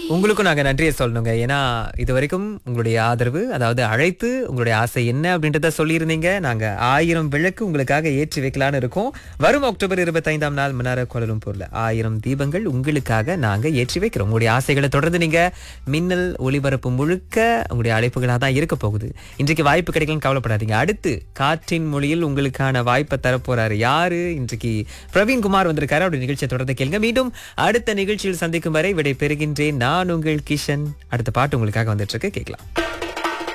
உங்களுக்கும் நாங்க நன்றியை சொல்லணுங்க ஏன்னா இது வரைக்கும் உங்களுடைய ஆதரவு அதாவது அழைத்து உங்களுடைய ஆசை என்ன அப்படின்றத சொல்லியிருந்தீங்க நாங்க ஆயிரம் விளக்கு உங்களுக்காக ஏற்றி வைக்கலான்னு இருக்கோம் வரும் அக்டோபர் இருபத்தைந்தாம் நாள் மன்னார கோலலும்பூர்ல ஆயிரம் தீபங்கள் உங்களுக்காக நாங்க ஏற்றி வைக்கிறோம் உங்களுடைய ஆசைகளை தொடர்ந்து நீங்க மின்னல் ஒளிபரப்பு முழுக்க உங்களுடைய அழைப்புகளாக தான் இருக்க போகுது இன்றைக்கு வாய்ப்பு கிடைக்கலாம் கவலைப்படாதீங்க அடுத்து காற்றின் மொழியில் உங்களுக்கான வாய்ப்பை தரப்போறாரு யாரு இன்றைக்கு பிரவீன்குமார் வந்திருக்காரு அப்படி நிகழ்ச்சியை தொடர்ந்து கேளுங்க மீண்டும் அடுத்த நிகழ்ச்சியில் சந்திக்கும் வரை விடை பெறுகின்றேன் நான் உங்கள் கிஷன் அடுத்த பாட்டு உங்களுக்காக வந்துட்டு இருக்கு கேட்கலாம்